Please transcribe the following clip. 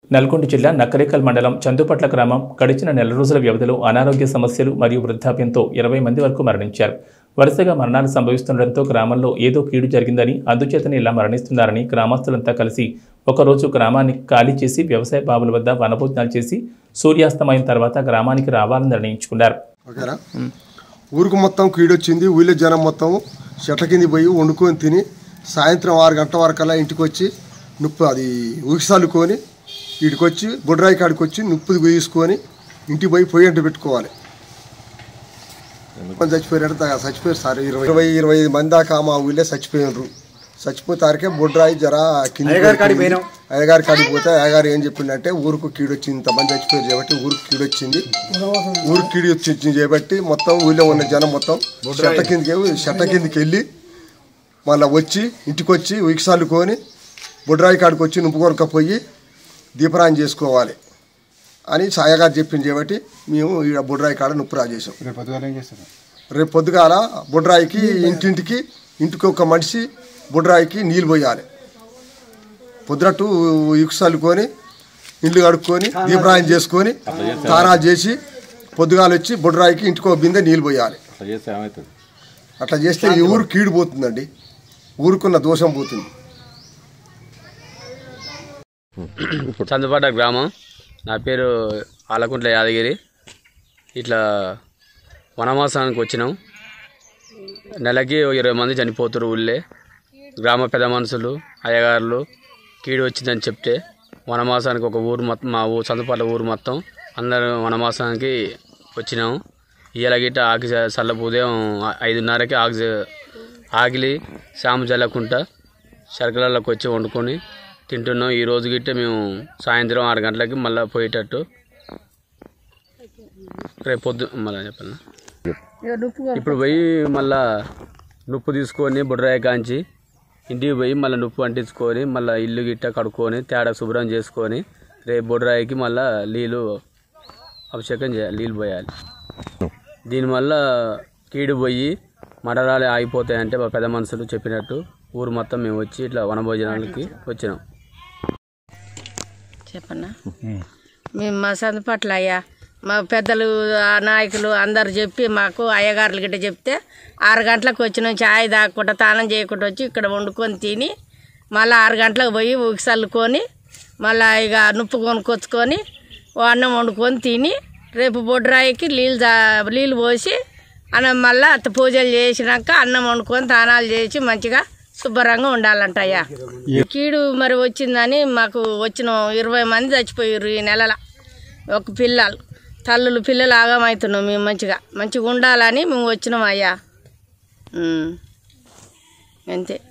నల్గొండ జిల్లా నక్కరేకల్ మండలం చందుపట్ల గ్రామం గడిచిన నెల రోజుల వ్యవధిలో అనారోగ్య సమస్యలు మరియు వృద్ధాప్యంతో ఇరవై మంది వరకు మరణించారు వరుసగా మరణాలు సంభవిస్తుండటంతో గ్రామంలో ఏదో కీడు జరిగిందని అందుచేతనే ఇలా మరణిస్తున్నారని గ్రామస్తులంతా కలిసి ఒకరోజు గ్రామాన్ని ఖాళీ చేసి వ్యవసాయ బావుల వద్ద వనభోజనాలు చేసి సూర్యాస్తమయం తర్వాత గ్రామానికి రావాలని నిర్ణయించుకున్నారు ఓకేనా ఊరికి మొత్తం కీడొచ్చింది ఊళ్ళో జనం మొత్తం చెట్ల కింద పోయి వండుకొని తిని సాయంత్రం ఆరు గంటల వరకల్లా ఇంటికి వచ్చి నుప్పు అది ఉగిసల్లుకొని వీటికి వచ్చి బుడ్రాయి కాడికి వచ్చి నుప్పు తీసుకొని ఇంటికి పోయి పొయ్యి అంట పెట్టుకోవాలి కొంచెం చచ్చిపోయారు చచ్చిపోయారు సార్ ఇరవై ఇరవై ఇరవై ఐదు మంది దాకా మా ఊళ్ళో చచ్చిపోయినారు చచ్చిపోతారికే బొడ్రాయి జర కింద అయ్యగారి కాడికి పోతే అయ్యగారు ఏం చెప్పిండంటే ఊరుకు కీడొచ్చింది ఇంతమంది చచ్చిపోయారు కాబట్టి ఊరికి కీడొచ్చింది ఊరికి కీడి వచ్చింది చేయబట్టి మొత్తం ఊళ్ళో ఉన్న జనం మొత్తం చెట్ట కిందకి చెట్ట కిందకి వెళ్ళి మళ్ళీ వచ్చి ఇంటికి వచ్చి ఉయిక్సాలుకొని బుడ్రాయి కాడికి వచ్చి నుప్పు కొనుక్కపోయి దీపరాయం చేసుకోవాలి అని సాయగారు చెప్పింది చేయబట్టి మేము ఈ బుడ్రాయి కాడ నుప్పు రా చేసాం రేపు పొద్దుగాల బుడ్రాయికి ఇంటింటికి ఇంటికి ఒక మనిషి బుడ్రాయికి నీళ్ళు పోయాలి పొద్దునట్టు ఇసుకలుకొని ఇల్లు కడుక్కొని దీపరాయం చేసుకొని తానాలు చేసి పొద్దుగాలు వచ్చి బుడ్రాయికి ఇంటికి ఒక బిందె నీళ్ళు పోయాలి అట్లా చేస్తే ఈ ఊరు కీడు పోతుందండి ఊరుకున్న దోషం పోతుంది చందుపట్ట గ్రామం నా పేరు ఆలకుంట్ల యాదగిరి ఇట్లా వనవాసానికి వచ్చినాం నెలకి ఓ ఇరవై మంది చనిపోతారు ఊళ్ళే గ్రామ పెద్ద మనుషులు అయ్యగారులు కీడు వచ్చిందని చెప్తే వనవాసానికి ఒక ఊరు మొత్తం మా ఊరు చందుపట్ల ఊరు మొత్తం అందరం వనవాసానికి వచ్చినాం ఇవాళ గిట్ట ఆకి చల్లపు ఉదయం ఐదున్నరకి ఆకి ఆకిలి సాము జల్లకుంటా శరకలలోకి వచ్చి వండుకొని తింటున్నాం ఈ రోజు గిట్ట మేము సాయంత్రం ఆరు గంటలకి మళ్ళీ పోయేటట్టు రేపు పొద్దు మళ్ళీ చెప్పాలి ఇప్పుడు పోయి మళ్ళా నుప్పు తీసుకొని బుడ్రాయి కాంచి ఇంటికి పోయి మళ్ళీ నుప్పు అంటించుకొని మళ్ళీ ఇల్లు గిట్ట కడుక్కొని తేడా శుభ్రం చేసుకొని రేపు బుడ్రాయికి మళ్ళీ నీళ్ళు అభిషేకం చేయాలి నీళ్ళు పోయాలి దీనివల్ల కీడు పోయి మడరాలు ఆగిపోతాయంటే మా పెద్ద మనుషులు చెప్పినట్టు ఊరు మొత్తం మేము వచ్చి ఇట్లా వనభోజనాలకి వచ్చినాం చెప్పన్నా మేము మా సందపట్ల అయ్యా మా పెద్దలు ఆ నాయకులు అందరు చెప్పి మాకు అయ్యగారులు గిట్ట చెప్తే ఆరు గంటలకు వచ్చినాం చాయ్ తాగకుండా తానం చేయకుండా వచ్చి ఇక్కడ వండుకొని తిని మళ్ళీ ఆరు గంటలకు పోయి ఉగిసల్లుకొని మళ్ళీ ఇక నుప్పు కొనుక్కొచ్చుకొని ఓ అన్నం వండుకొని తిని రేపు బొడ్రాయికి నీళ్ళు తా- నీళ్ళు పోసి అన్నం మళ్ళీ అత్త పూజలు చేసినాక అన్నం వండుకొని తానాలు చేసి మంచిగా శుభ్రంగా ఉండాలంట అయ్యా కీడు మరి వచ్చిందని మాకు వచ్చిన ఇరవై మంది చచ్చిపోయారు ఈ నెలల ఒక పిల్లలు తల్లులు పిల్లలు ఆగమవుతున్నాం మేము మంచిగా మంచిగా ఉండాలని మేము వచ్చినాం అయ్యా ఉమ్. అంతే